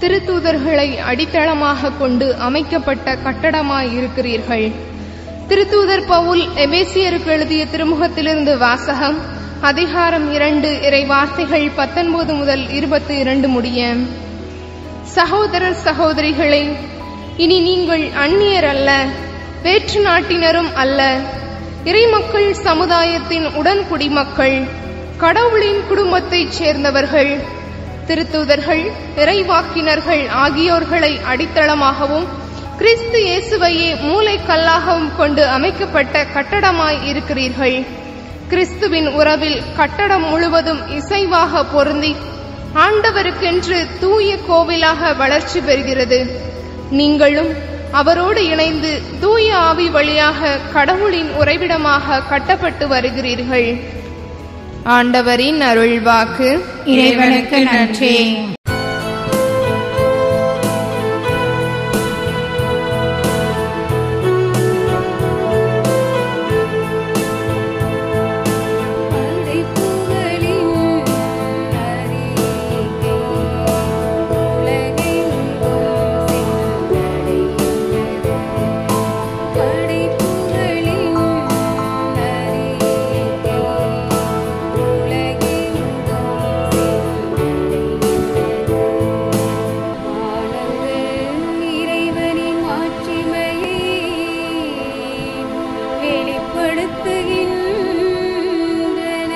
திருத்தூதர்களை அடித்தளமாக கொண்டு அமைக்கப்பட்ட கட்டடமாய் இருக்கிறீர்கள் திருத்தூதர் பவுல் எபேசியருக்கு எழுதிய திருமுகத்திலிருந்து வாசகம் அதிகாரம் இரண்டு இறை வார்த்தைகள் பத்தொன்பது முதல் இருபத்தி இரண்டு முடிய சகோதரர் சகோதரிகளே இனி நீங்கள் அந்நியர் அல்ல வேற்று நாட்டினரும் அல்ல இறைமக்கள் சமுதாயத்தின் உடன் குடிமக்கள் கடவுளின் குடும்பத்தைச் சேர்ந்தவர்கள் திருத்தூதர்கள் இறைவாக்கினர்கள் ஆகியோர்களை அடித்தளமாகவும் கிறிஸ்து இயேசுவையே மூளைக்கல்லாகவும் கொண்டு அமைக்கப்பட்ட கட்டடமாய் இருக்கிறீர்கள் கிறிஸ்துவின் உறவில் கட்டடம் முழுவதும் இசைவாக பொருந்தி ஆண்டவருக்கென்று தூய கோவிலாக வளர்ச்சி பெறுகிறது நீங்களும் அவரோடு இணைந்து தூய ஆவி வழியாக கடவுளின் உறைவிடமாக கட்டப்பட்டு வருகிறீர்கள் ஆண்டவரின் அருள்வாக்கு இறைவனுக்கு நன்றி படைப்புகளின் அறிக்கை உலகெங்கும் சென்றடைகின்றது. படைப்புகளின் அறிக்கை உலகெங்கும் சென்றடைகின்றது. வானங்கள் இறைவனின் மாட்சிமையை வெளிப்படுத்துகின்றன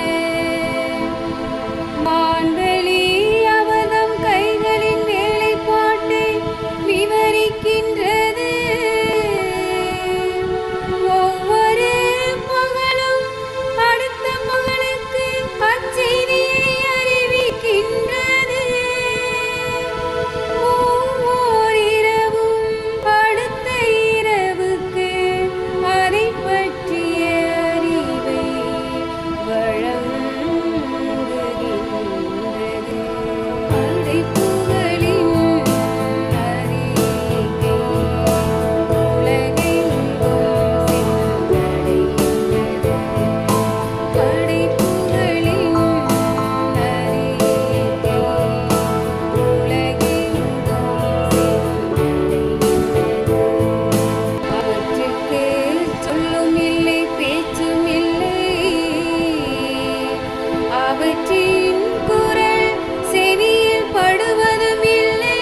வான்வெளி அவதம் கைகளின் வேலைப்பாட்டை விவரிக்கின்றது ஒவ்வொரு பகலும் அடுத்த பகலுக்கு அச்செய்தியை அறிவிக்கின்றது ஒவ்வொரு இரவும் அடுத்த இரவுக்கு அதை பற்றிய அறிவை வழங்குகின்றது படைப்புகளின் அறிக்கை உலகெங்கும் சென்றடைகின்றது படைப்புகளின் அறிக்கை அவற்றுக்கு சொல்லும் இல்லை பேச்சும் இல்லை அவற்றின் குரல் செவியில் படுவதும் இல்லை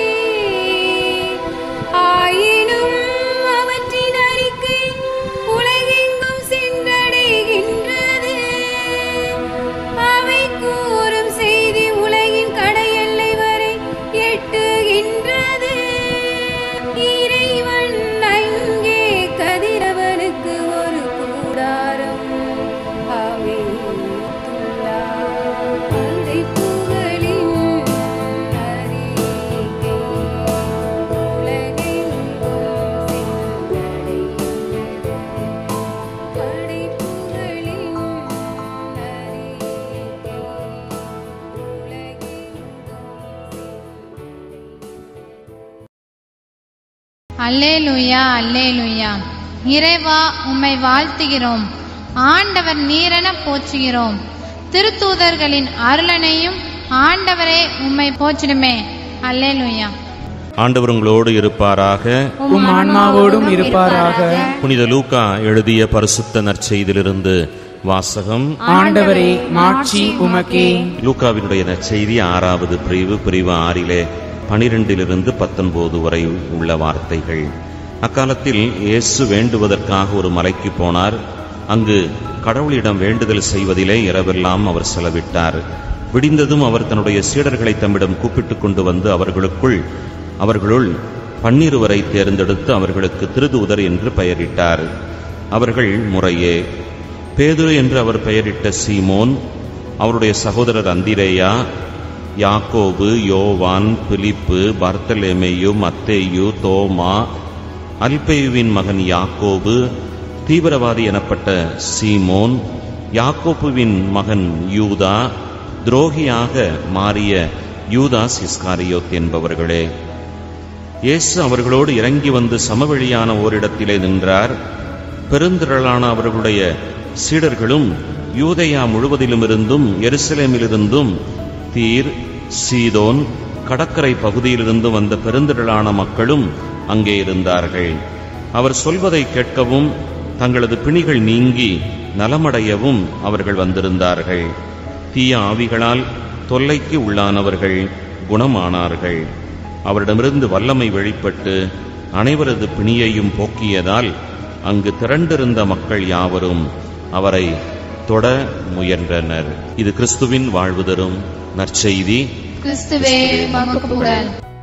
ஆயினும் அவற்றின் அறிக்கை உலகெங்கும் சென்றடைகின்றது அவை கூறும் செய்தி உலகின் கடையெல்லை வரை எட்டுகின்றது இறைவன் அங்கே கதிரவனுக்கு ஒரு கூடாரம் அமைத்துள்ளார் படைப்புகளின் அறிக்கை உலகெங்கும் சென்றடைகின்றது படைப்புகளின் அறிக்கை அல்லேலூயா அல்லேலூயா இறைவா உம்மை வாழ்த்துகிறோம் ஆண்டவர் நீரென போற்றுகிறோம் திருத்தூதர்களின் அருளனையும் ஆண்டவரே உம்மை போற்றிடுமே அல்லேலூயா ஆண்டவர் உங்களோடு இருப்பாராக உம் ஆன்மாவோடும் இருப்பாராக புனித லூக்கா எழுதிய பரிசுத்த நற்செய்தியிலிருந்து வாசகம் ஆண்டவரே மாட்சி உமக்கே லூக்காவினுடைய நற்செய்தி ஆறாவது பிரிவு பிரிவு ஆறிலே பனிரெண்டிலிருந்து பத்தொன்பது வரை உள்ள வார்த்தைகள் அக்காலத்தில் இயேசு வேண்டுவதற்காக ஒரு மலைக்கு போனார் அங்கு கடவுளிடம் வேண்டுதல் செய்வதிலே இரவெல்லாம் அவர் செலவிட்டார் விடிந்ததும் அவர் தன்னுடைய சீடர்களை தம்மிடம் கூப்பிட்டு கொண்டு வந்து அவர்களுக்குள் அவர்களுள் பன்னிருவரை தேர்ந்தெடுத்து அவர்களுக்கு திருதூதர் என்று பெயரிட்டார் அவர்கள் முறையே பேதுரு என்று அவர் பெயரிட்ட சீமோன் அவருடைய சகோதரர் அந்திரேயா யாக்கோபு யோவான் பிலிப்பு பர்த்தலேமேயு மத்தேயு தோமா அல்பேயுவின் மகன் யாக்கோபு தீவிரவாதி எனப்பட்ட சீமோன் யாக்கோபுவின் மகன் யூதா துரோகியாக மாறிய யூதாஸ் இஸ்காரியோத் என்பவர்களே இயேசு அவர்களோடு இறங்கி வந்து சமவெளியான ஓரிடத்திலே நின்றார் பெருந்திரளான அவர்களுடைய சீடர்களும் யூதேயா முழுவதிலுமிருந்தும் எருசலேமிலிருந்தும் தீர் சீதோன் கடற்கரை பகுதியிலிருந்து வந்த பெருந்திரளான மக்களும் அங்கே இருந்தார்கள் அவர் சொல்வதை கேட்கவும் தங்களது பிணிகள் நீங்கி நலமடையவும் அவர்கள் வந்திருந்தார்கள் தீய ஆவிகளால் தொல்லைக்கு உள்ளானவர்கள் குணமானார்கள் அவரிடமிருந்து வல்லமை வெளிப்பட்டு அனைவரது பிணியையும் போக்கியதால் அங்கு திரண்டிருந்த மக்கள் யாவரும் அவரை தொட முயன்றனர் இது கிறிஸ்துவின் வாழ்வு தரும் நற்செய்தி கிறிஸ்துவே மமக்கு புகழ்